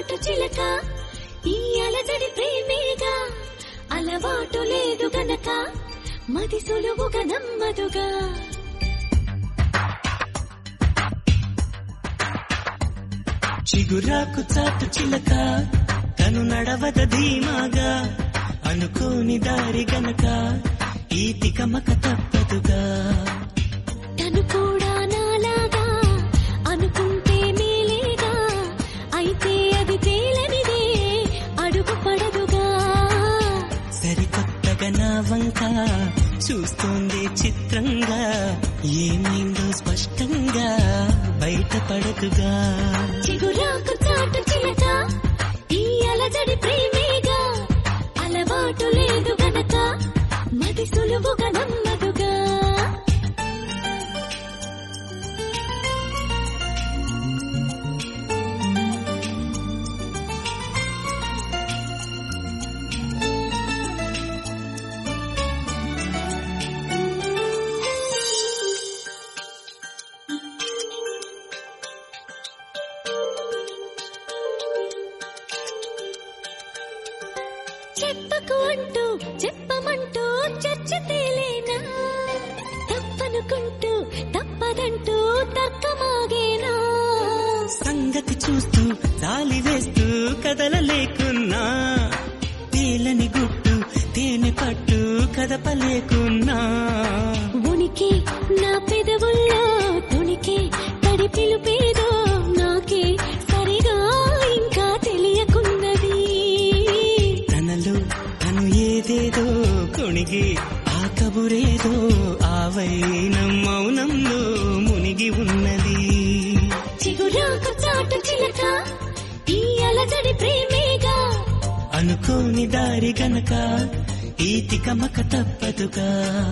చాటు చిలక ఈ అలజడి ప్రేమేగా అలవాటు లేదు గనక మది సులువుగా నమ్మదుగా చిగురాకు చాటు చిలక తను నడవద ధీమాగా అనుకోని దారి గనక ఈ తికమక తప్పదుగా తను కూడా నాలాగా అనుకుంటే మేలేగా అయితే అది తేలనిదే అడుగు పడదుగా సరికొత్తగా నా వంక చూస్తోంది చిత్రంగా ఏమైందో స్పష్టంగా బయటపడదుగా చిగురాకు చాటు చిలక ఈ అలజడి ప్రేమేగా అలవాటు లేదు గనక మది సులువుగా నమ్మదుగా చెప్పకు అంటూ చెప్పమంటూ చర్చ తేలేనా తప్పనుకుంటూ తప్పదంటూ తక్కమాగేనా సంగతి చూస్తూ తాలి వేస్తూ కదలలేకున్నా తేలని గుట్టు తేనె పట్టు కదపలేకున్నా ఉనికి నా పెదవుల్లో తునికి తడి పిలుపేదో నాకే సరిగా ఇంకా తెలియకున్నది తనలో తను ఏదేదో కొణిగి ఆ కబురేదో ఆ వైనం మౌనంలో మునిగి ఉన్నది చిగురాకు చాటు చిలక ఈ అలజడి ప్రేమేగా అనుకోని దారి గనక ఈ తికమక తప్పదుగా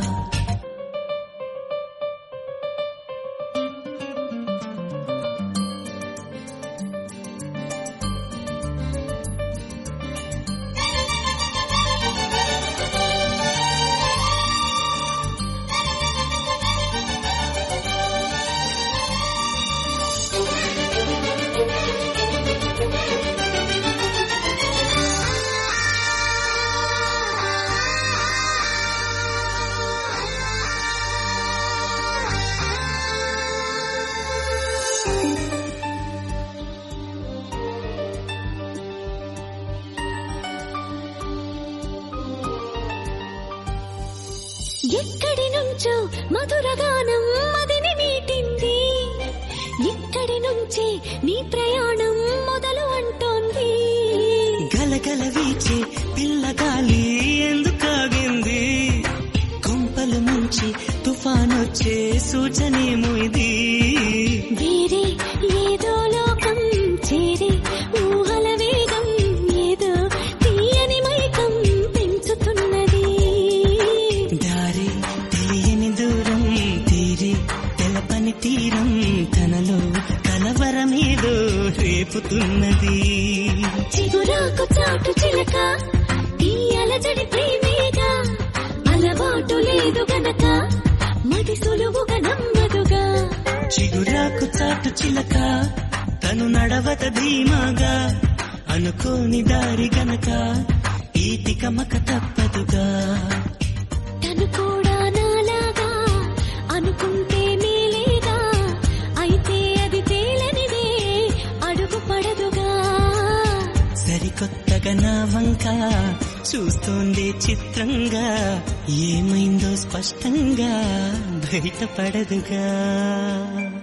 ఎక్కడి నుంచో మధురగానం మదిని మీటింది ఇక్కడి నుంచే నీ ప్రయాణం మొదలు అంటోంది గలగల వీచే పిల్లగాలి ఎందుకాగింది కొంపలు ముంచి తుఫానొచ్చే సూచనేమో ఇది వేరే ఏదో లోకం చేరే ఊహల వేగం ఏదో తీయని మైకం పెంచుతున్నది దారి తెలియని దూరం తీరి తెలపని తీరం తనలో కలవరమేదో రేపుతున్నది చిగురాకు చాటు చిలక ఈ అలజడి ప్రేమేగా అలవాటు లేదు గనక మది సులువుగా నమ్మదుగా చిగురాకు చాటు చిలక తను నడవత ధీమాగా అనుకోని దారి గనక ఈ తికమక తప్పదుగా తను కూడా నాలాగా అనుకుంటే మేలేగా అయితే అది తేలనిదే అడుగు పడదుగా సరికొత్తగా నా వంక చూస్తోంది చిత్రంగా ఏమైందో స్పష్టంగా బయటపడదుగా